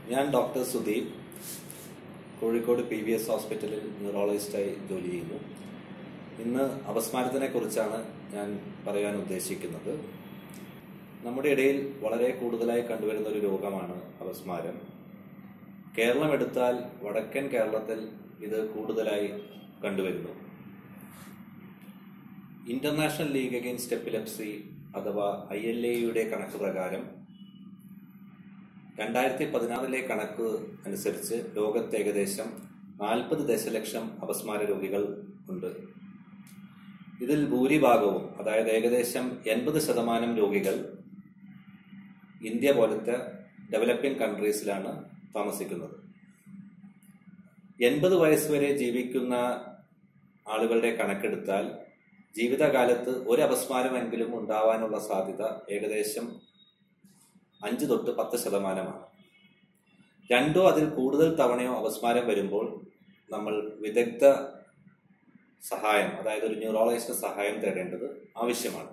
ഞാൻ doctor Sudeep Kozhikode P V S ഹോസ്പിറ്റലിൽ ന്യൂറോളജിസ്റ്റായി ജോലി ചെയ്യുന്നു ഇന്ന് അപസ്മാരത്തിനെ കുറിച്ചാണ് ഞാൻ പറയാൻ ഉദ്ദേശിക്കുന്നത് നമ്മുടെ ഇടയിൽ വളരെ കൂടുതലായി കണ്ടുവരുന്ന ഒരു രോഗമാണ് അപസ്മാരം കേരളം എടുത്താൽ വടക്കൻ കേരളത്തിൽ ഇത് കൂടുതലായി കണ്ടുവരുന്നു ഇന്റർനാഷണൽ ലീഗ് അഗെയിൻസ്റ്റ് എപ്പിലെപ്സി അഥവാ ഐ എൽ എയുടെ കണക്ക് പ്രകാരം രണ്ടായിരത്തി പതിനാറിലെ കണക്ക് അനുസരിച്ച് ലോകത്ത് ഏകദേശം നാൽപ്പത് ദശലക്ഷം അപസ്മാര രോഗികൾ ഉണ്ട് ഇതിൽ ഭൂരിഭാഗവും അതായത് ഏകദേശം എൺപത് ശതമാനം രോഗികൾ ഇന്ത്യ പോലത്തെ ഡെവലപ്പിംഗ് കൺട്രീസിലാണ് താമസിക്കുന്നത് എൺപത് വയസ്സ് വരെ ജീവിക്കുന്ന ആളുകളുടെ കണക്കെടുത്താൽ ജീവിതകാലത്ത് ഒരു അപസ്മാരമെങ്കിലും ഉണ്ടാവാനുള്ള സാധ്യത ഏകദേശം അഞ്ച് തൊട്ട് പത്ത് ശതമാനമാണ് രണ്ടോ അതിൽ കൂടുതൽ തവണയോ അപസ്മാരം വരുമ്പോൾ നമ്മൾ വിദഗ്ധ സഹായം അതായത് ഒരു ന്യൂറോളജിസ്റ്റ് സഹായം തേടേണ്ടത് ആവശ്യമാണ്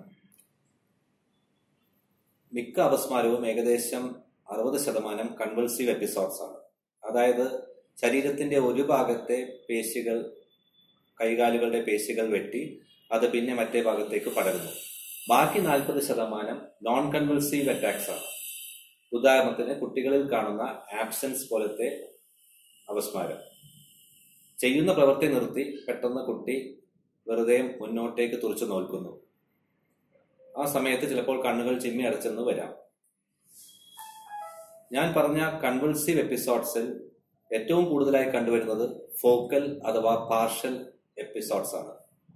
മിക്ക അപസ്മാരവും ഏകദേശം അറുപത് ശതമാനം കൺവൾസീവ് എപ്പിസോഡ്സ് ആണ് അതായത് ശരീരത്തിന്റെ ഒരു ഭാഗത്തെ പേശികൾ കൈകാലുകളുടെ പേശികൾ വെട്ടി അത് പിന്നെ മറ്റേ ഭാഗത്തേക്ക് പടരുന്നു ബാക്കി നാൽപ്പത് ശതമാനം നോൺ കൺവൾസീവ് അറ്റാക്സ് ആണ് ഉദാഹരണത്തിന് കുട്ടികളിൽ കാണുന്ന ആബ്സെൻസ് പോലത്തെ അപസ്മാരം ചെയ്യുന്ന പ്രവൃത്തി നിർത്തി പെട്ടെന്ന് കുട്ടി വെറുതെ മുന്നോട്ടേക്ക് തുറച്ചു നോൽക്കുന്നു ആ സമയത്ത് ചിലപ്പോൾ കണ്ണുകൾ ചിമ്മി അടച്ചെന്ന് വരാം ഞാൻ പറഞ്ഞ കൺവൾസീവ് എപ്പിസോഡ്സിൽ ഏറ്റവും കൂടുതലായി കണ്ടുവരുന്നത് ഫോക്കൽ അഥവാ പാർഷ്യൽ എപ്പിസോഡ്സ് ആണ്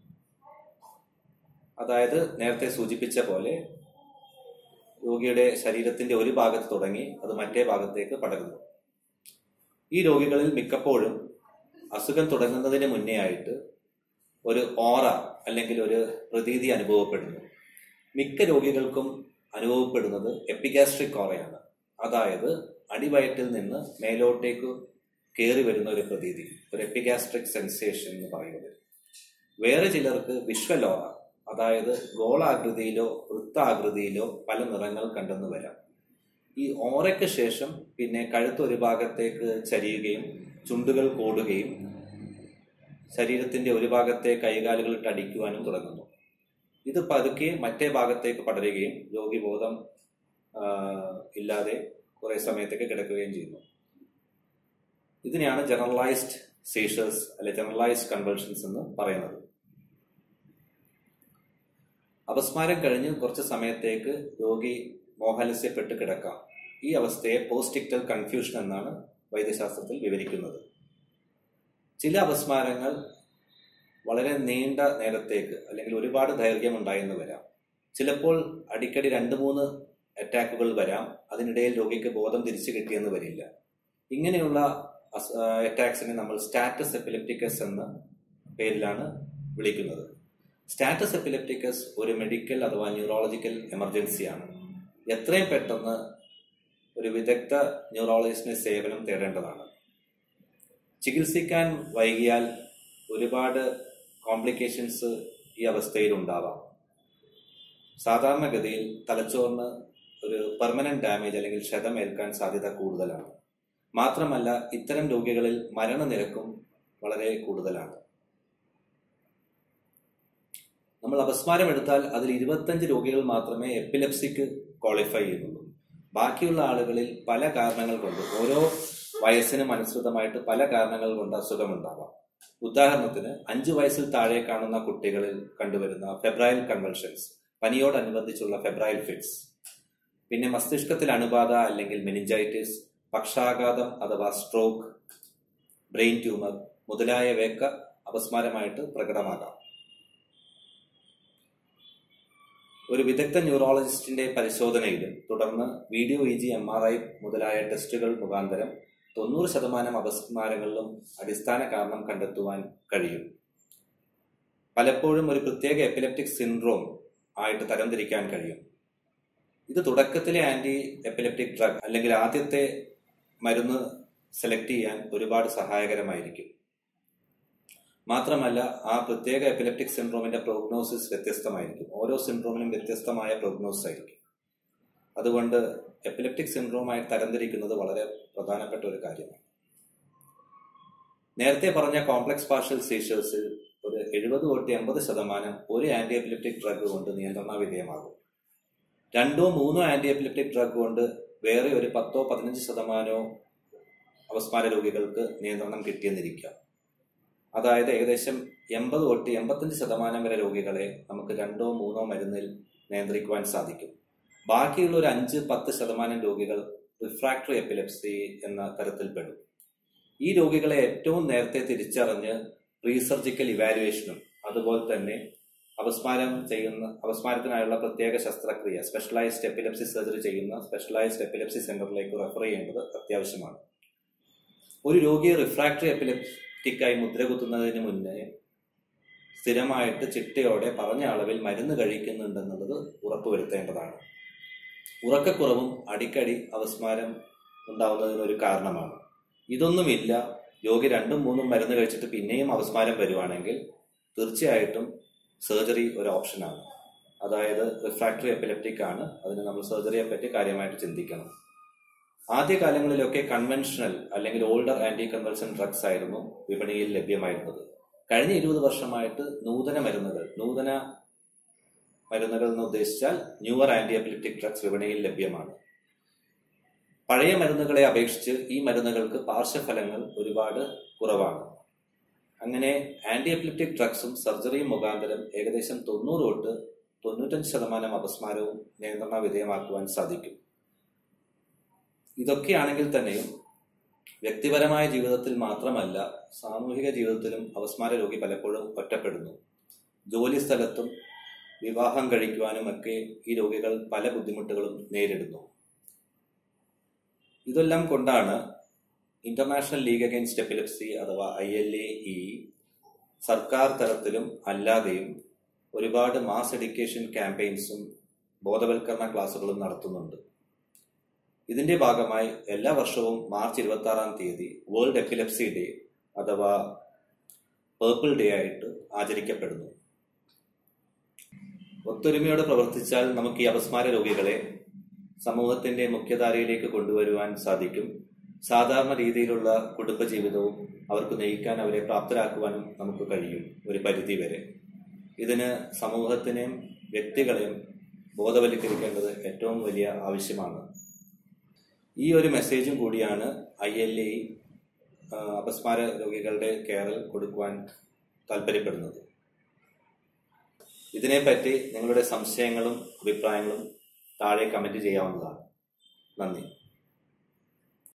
അതായത് നേരത്തെ സൂചിപ്പിച്ച പോലെ രോഗിയുടെ ശരീരത്തിന്റെ ഒരു ഭാഗത്ത് തുടങ്ങി അത് മറ്റേ ഭാഗത്തേക്ക് പടരുന്നു ഈ രോഗികളിൽ മിക്കപ്പോഴും അസുഖം തുടങ്ങുന്നതിന് മുന്നേ ആയിട്ട് ഒരു ഓറ അല്ലെങ്കിൽ ഒരു പ്രതീതി അനുഭവപ്പെടുന്നു മിക്ക രോഗികൾക്കും അനുഭവപ്പെടുന്നത് എപ്പിഗാസ്ട്രിക് ഓറയാണ് അതായത് അടിവയറ്റിൽ നിന്ന് മേലോട്ടേക്ക് കയറി വരുന്ന ഒരു പ്രതീതി ഒരു എപ്പിഗാസ്ട്രിക് സെൻസേഷൻ എന്ന് പറയുന്നത് വേറെ ചിലർക്ക് വിഷ്വലോറ അതായത് ഗോളാകൃതിയിലോ വൃത്താകൃതിയിലോ പല നിറങ്ങൾ കണ്ടെന്ന് വരാം ഈ ഓറയ്ക്ക് ശേഷം പിന്നെ കഴുത്ത് ഒരു ഭാഗത്തേക്ക് ചരിയുകയും ചുണ്ടുകൾ കോടുകയും ശരീരത്തിന്റെ ഒരു ഭാഗത്തെ കൈകാലുകളിട്ട് അടിക്കുവാനും തുടങ്ങുന്നു ഇത് പതുക്കെ മറ്റേ ഭാഗത്തേക്ക് പടരുകയും രോഗി ബോധം ഇല്ലാതെ കുറെ സമയത്തേക്ക് കിടക്കുകയും ചെയ്യുന്നു ഇതിനെയാണ് ജനറലൈസ്ഡ് സീഷേഴ്സ് അല്ലെ ജനറലൈസ്ഡ് കൺവൾഷൻസ് എന്ന് പറയുന്നത് അപസ്മാരം കഴിഞ്ഞ് കുറച്ച് സമയത്തേക്ക് രോഗി മോഹാലസ്യപ്പെട്ട് കിടക്കാം ഈ അവസ്ഥയെ പോസ്റ്റിക്ടൽ കൺഫ്യൂഷൻ എന്നാണ് വൈദ്യശാസ്ത്രത്തിൽ വിവരിക്കുന്നത് ചില അപസ്മാരങ്ങൾ വളരെ നീണ്ട നേരത്തേക്ക് അല്ലെങ്കിൽ ഒരുപാട് ദൈർഘ്യം ഉണ്ടായെന്ന് വരാം ചിലപ്പോൾ അടിക്കടി രണ്ട് മൂന്ന് അറ്റാക്കുകൾ വരാം അതിനിടയിൽ രോഗിക്ക് ബോധം തിരിച്ചു കിട്ടിയെന്ന് വരില്ല ഇങ്ങനെയുള്ള അറ്റാക്സിനെ നമ്മൾ സ്റ്റാറ്റസ് എപ്പിലെപ്റ്റിക്കസ് എന്ന പേരിലാണ് വിളിക്കുന്നത് സ്റ്റാറ്റസ് എപ്പിലെപ്റ്റിക്കസ് ഒരു മെഡിക്കൽ അഥവാ ന്യൂറോളജിക്കൽ എമർജൻസിയാണ് എത്രയും പെട്ടെന്ന് ഒരു വിദഗ്ധ ന്യൂറോളജിസ്റ്റിന്റെ സേവനം തേടേണ്ടതാണ് ചികിത്സിക്കാൻ വൈകിയാൽ ഒരുപാട് കോംപ്ലിക്കേഷൻസ് ഈ അവസ്ഥയിൽ ഉണ്ടാവാം സാധാരണഗതിയിൽ തലച്ചോറിന് ഒരു പെർമനന്റ് ഡാമേജ് അല്ലെങ്കിൽ ക്ഷതമേൽക്കാൻ സാധ്യത കൂടുതലാണ് മാത്രമല്ല ഇത്തരം രോഗികളിൽ മരണനിരക്കും വളരെ കൂടുതലാണ് നമ്മൾ അപസ്മാരം എടുത്താൽ അതിൽ ഇരുപത്തഞ്ച് രോഗികൾ മാത്രമേ എപ്പിലെപ്സിക്ക് ക്വാളിഫൈ ചെയ്യുന്നുള്ളൂ ബാക്കിയുള്ള ആളുകളിൽ പല കാരണങ്ങൾ കൊണ്ട് ഓരോ വയസ്സിനും അനുസൃതമായിട്ട് പല കാരണങ്ങൾ കൊണ്ട് അസുഖമുണ്ടാവാം ഉദാഹരണത്തിന് അഞ്ചു വയസ്സിൽ താഴെ കാണുന്ന കുട്ടികളിൽ കണ്ടുവരുന്ന ഫെബ്രൈൽ കൺവൾഷൻസ് പനിയോടനുബന്ധിച്ചുള്ള ഫെബ്രൈൽ ഫിറ്റ്സ് പിന്നെ മസ്തിഷ്കത്തിൽ അണുബാധ അല്ലെങ്കിൽ മെനിഞ്ചൈറ്റിസ് പക്ഷാഘാതം അഥവാ സ്ട്രോക്ക് ബ്രെയിൻ ട്യൂമർ മുതലായവയൊക്കെ അപസ്മാരമായിട്ട് പ്രകടമാകാം ഒരു വിദഗ്ധ ന്യൂറോളജിസ്റ്റിന്റെ പരിശോധനയിലും തുടർന്ന് video E G M R I മുതലായ ടെസ്റ്റുകൾ മുഖാന്തരം തൊണ്ണൂറ് ശതമാനം അപസ്മാരങ്ങളിലും അടിസ്ഥാന കാരണം കണ്ടെത്തുവാൻ കഴിയും പലപ്പോഴും ഒരു പ്രത്യേക എപ്പിലെപ്റ്റിക് സിൻഡ്രോം ആയിട്ട് തരംതിരിക്കാൻ കഴിയും ഇത് തുടക്കത്തിലെ ആന്റി എപ്പിലെപ്റ്റിക് ഡ്രഗ് അല്ലെങ്കിൽ ആദ്യത്തെ മരുന്ന് സെലക്ട് ചെയ്യാൻ ഒരുപാട് സഹായകരമായിരിക്കും മാത്രമല്ല ആ പ്രത്യേക എപ്പിലെപ്റ്റിക് സിൻഡ്രോമിന്റെ പ്രോഗ്നോസിസ് വ്യത്യസ്തമായിരിക്കും ഓരോ സിൻഡ്രോമിനും വ്യത്യസ്തമായ പ്രോഗ്നോസിസ് ആയിരിക്കും അതുകൊണ്ട് എപ്പിലെപ്റ്റിക് സിൻഡ്രോമായി തരംതിരിക്കുന്നത് വളരെ പ്രധാനപ്പെട്ട ഒരു കാര്യമാണ് നേരത്തെ പറഞ്ഞ കോംപ്ലക്സ് പാർഷ്യൽ സീഷേഴ്സിൽ ഒരു എഴുപത് തൊട്ട് എൺപത് ശതമാനം ഒരു ആന്റി എപ്പിലിപ്റ്റിക് ഡ്രഗ് കൊണ്ട് നിയന്ത്രണ വിധേയമാകും രണ്ടോ മൂന്നോ ആന്റി എപ്പിലിപ്റ്റിക് ഡ്രഗ് കൊണ്ട് വേറെ ഒരു പത്തോ പതിനഞ്ച് ശതമാനമോ അപസ്മാര രോഗികൾക്ക് നിയന്ത്രണം കിട്ടിയെന്നിരിക്കാം അതായത് ഏകദേശം എൺപത് തൊട്ട് എൺപത്തഞ്ച് ശതമാനം വരെ രോഗികളെ നമുക്ക് രണ്ടോ മൂന്നോ മരുന്നിൽ നിയന്ത്രിക്കുവാൻ സാധിക്കും ബാക്കിയുള്ള ഒരു അഞ്ച് പത്ത് ശതമാനം രോഗികൾ റിഫ്രാക്ടറി എപ്പിലെപ്സി എന്ന തരത്തിൽപ്പെടും ഈ രോഗികളെ ഏറ്റവും നേരത്തെ തിരിച്ചറിഞ്ഞ് റീസർജിക്കൽ ഇവാലുവേഷനും അതുപോലെ തന്നെ അപസ്മാരം ചെയ്യുന്ന അപസ്മാരത്തിനായുള്ള പ്രത്യേക ശസ്ത്രക്രിയ സ്പെഷ്യലൈസ്ഡ് എപ്പിലെപ്സി സർജറി ചെയ്യുന്ന സ്പെഷ്യലൈസ്ഡ് എപ്പിലെപ്സി സെന്ററിലേക്ക് റെഫർ ചെയ്യേണ്ടത് അത്യാവശ്യമാണ് ഒരു രോഗിയെ റിഫ്രാക്ടറി എപ്പിലെപ്റ്റിക്കായി മുദ്ര കുത്തുന്നതിന് മുന്നേ സ്ഥിരമായിട്ട് ചിട്ടയോടെ പറഞ്ഞ അളവിൽ മരുന്ന് കഴിക്കുന്നുണ്ടെന്നുള്ളത് ഉറപ്പുവരുത്തേണ്ടതാണ് ഉറക്കക്കുറവും അടിക്കടി അപസ്മാരം ഉണ്ടാവുന്നതിന് ഒരു കാരണമാണ് ഇതൊന്നുമില്ല രോഗി രണ്ടും മൂന്നും മരുന്ന് കഴിച്ചിട്ട് പിന്നെയും അപസ്മാരം വരുവാണെങ്കിൽ തീർച്ചയായിട്ടും സർജറി ഒരു ഓപ്ഷനാണ് അതായത് റിഫ്രാക്ടറി എപ്പിലെപ്റ്റിക് ആണ് അതിന് നമ്മൾ സർജറിയെ പറ്റി കാര്യമായിട്ട് ചിന്തിക്കണം ആദ്യകാലങ്ങളിലൊക്കെ കൺവെൻഷണൽ അല്ലെങ്കിൽ ഓൾഡർ ആന്റി കൺവൾസൻ ഡ്രഗ്സ് ആയിരുന്നു വിപണിയിൽ ലഭ്യമായിരുന്നത് കഴിഞ്ഞ ഇരുപത് വർഷമായിട്ട് നൂതന മരുന്നുകൾ നൂതന മരുന്നുകൾ എന്ന് ഉദ്ദേശിച്ചാൽ ന്യൂവർ ആന്റി എപ്പിലിപ്റ്റിക് ഡ്രഗ്സ് വിപണിയിൽ ലഭ്യമാണ് പഴയ മരുന്നുകളെ അപേക്ഷിച്ച് ഈ മരുന്നുകൾക്ക് പാർശ്വഫലങ്ങൾ ഒരുപാട് കുറവാണ് അങ്ങനെ ആന്റി എപ്പിലിപ്റ്റിക് ഡ്രഗ്സും സർജറിയും മുഖാന്തരം ഏകദേശം തൊണ്ണൂറ് തൊട്ട് തൊണ്ണൂറ്റഞ്ച് ശതമാനം അപസ്മാരവും നിയന്ത്രണ വിധേയമാക്കുവാൻ സാധിക്കും ഇതൊക്കെയാണെങ്കിൽ തന്നെയും വ്യക്തിപരമായ ജീവിതത്തിൽ മാത്രമല്ല സാമൂഹിക ജീവിതത്തിലും അപസ്മാര രോഗി പലപ്പോഴും ഒറ്റപ്പെടുന്നു ജോലി സ്ഥലത്തും വിവാഹം കഴിക്കുവാനുമൊക്കെ ഈ രോഗികൾ പല ബുദ്ധിമുട്ടുകളും നേരിടുന്നു ഇതെല്ലാം കൊണ്ടാണ് ഇന്റർനാഷണൽ ലീഗ് അഗൈൻസ്റ്റ് എപ്പിലെപ്സി അഥവാ ഐ എൽ എ ഇ സർക്കാർ തലത്തിലും അല്ലാതെയും ഒരുപാട് മാസ് എഡ്യൂക്കേഷൻ ക്യാമ്പയിൻസും ബോധവൽക്കരണ ക്ലാസുകളും നടത്തുന്നുണ്ട് ഇതിന്റെ ഭാഗമായി എല്ലാ വർഷവും മാർച്ച് ഇരുപത്തി ആറാം തീയതി വേൾഡ് എപ്പിലെപ്സി ഡേ അഥവാ പേർപ്പിൾ ഡേ ആയിട്ട് ആചരിക്കപ്പെടുന്നു ഒത്തൊരുമയോടെ പ്രവർത്തിച്ചാൽ നമുക്ക് ഈ അപസ്മാര രോഗികളെ സമൂഹത്തിന്റെ മുഖ്യധാരയിലേക്ക് കൊണ്ടുവരുവാൻ സാധിക്കും സാധാരണ രീതിയിലുള്ള കുടുംബജീവിതവും അവർക്ക് നയിക്കാൻ അവരെ പ്രാപ്തരാക്കുവാനും നമുക്ക് കഴിയും ഒരു പരിധി വരെ ഇതിന് സമൂഹത്തിനെയും വ്യക്തികളെയും ബോധവൽക്കരിക്കേണ്ടത് ഏറ്റവും വലിയ ആവശ്യമാണ് ഈ ഒരു മെസ്സേജും കൂടിയാണ് ഐ എൽ എ അപസ്മാര രോഗികളുടെ കെയറിൽ കൊടുക്കുവാൻ താല്പര്യപ്പെടുന്നത് ഇതിനെപ്പറ്റി നിങ്ങളുടെ സംശയങ്ങളും അഭിപ്രായങ്ങളും താഴെ കമന്റ് ചെയ്യാവുന്നതാണ് നന്ദി